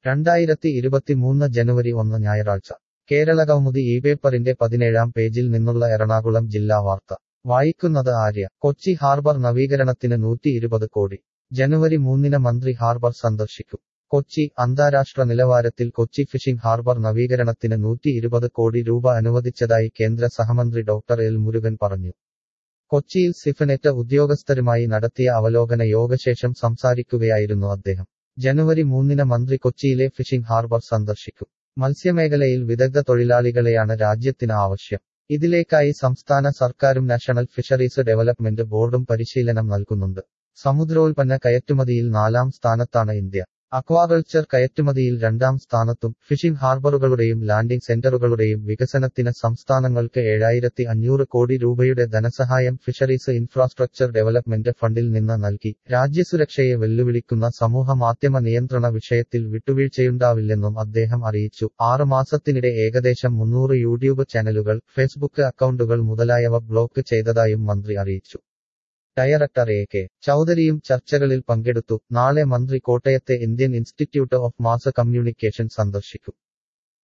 രണ്ടായിരത്തി ഇരുപത്തിമൂന്ന് ജനുവരി ഒന്ന് ഞായറാഴ്ച കേരള കൗമുദി ഈ പേപ്പറിന്റെ പതിനേഴാം പേജിൽ നിന്നുള്ള എറണാകുളം ജില്ലാ വാർത്ത വായിക്കുന്നത് ആര്യ കൊച്ചി ഹാർബർ നവീകരണത്തിന് നൂറ്റി ഇരുപത് കോടി ജനുവരി മൂന്നിന് മന്ത്രി ഹാർബർ സന്ദർശിക്കും കൊച്ചി അന്താരാഷ്ട്ര നിലവാരത്തിൽ കൊച്ചി ഫിഷിംഗ് ഹാർബർ നവീകരണത്തിന് നൂറ്റി ഇരുപത് കോടി രൂപ അനുവദിച്ചതായി കേന്ദ്ര സഹമന്ത്രി ഡോക്ടർ എൽ മുരുകൻ പറഞ്ഞു കൊച്ചിയിൽ സിഫനെറ്റ് ഉദ്യോഗസ്ഥരുമായി നടത്തിയ അവലോകന യോഗശേഷം സംസാരിക്കുകയായിരുന്നു അദ്ദേഹം ജനുവരി മൂന്നിന് മന്ത്രി കൊച്ചിയിലെ ഫിഷിംഗ് ഹാർബർ സന്ദർശിക്കും മത്സ്യമേഖലയിൽ വിദഗ്ധ തൊഴിലാളികളെയാണ് രാജ്യത്തിന് ആവശ്യം ഇതിലേക്കായി സംസ്ഥാന സർക്കാരും നാഷണൽ ഫിഷറീസ് ഡെവലപ്മെന്റ് ബോർഡും പരിശീലനം നൽകുന്നുണ്ട് സമുദ്രോൽപ്പന്ന കയറ്റുമതിയിൽ നാലാം സ്ഥാനത്താണ് ഇന്ത്യ അക്വാകൾച്ചർ കയറ്റുമതിയിൽ രണ്ടാം സ്ഥാനത്തും ഫിഷിംഗ് ഹാർബറുകളുടെയും ലാൻഡിംഗ് സെന്ററുകളുടെയും വികസനത്തിന് സംസ്ഥാനങ്ങൾക്ക് ഏഴായിരത്തി അഞ്ഞൂറ് കോടി രൂപയുടെ ധനസഹായം ഫിഷറീസ് ഇൻഫ്രാസ്ട്രക്ചർ ഡെവലപ്മെന്റ് ഫണ്ടിൽ നിന്ന് നൽകി രാജ്യസുരക്ഷയെ വെല്ലുവിളിക്കുന്ന സമൂഹ മാധ്യമ നിയന്ത്രണ വിഷയത്തിൽ വിട്ടുവീഴ്ചയുണ്ടാവില്ലെന്നും അദ്ദേഹം അറിയിച്ചു ആറ് മാസത്തിനിടെ ഏകദേശം മുന്നൂറ് യൂട്യൂബ് ചാനലുകൾ ഫേസ്ബുക്ക് അക്കൗണ്ടുകൾ മുതലായവ ബ്ലോക്ക് ചെയ്തതായും മന്ത്രി അറിയിച്ചു ഡയറക്ടർ എ കെ ചൌധരിയും ചർച്ചകളിൽ പങ്കെടുത്തു നാളെ മന്ത്രി കോട്ടയത്തെ Indian institute of mass communication സന്ദർശിക്കും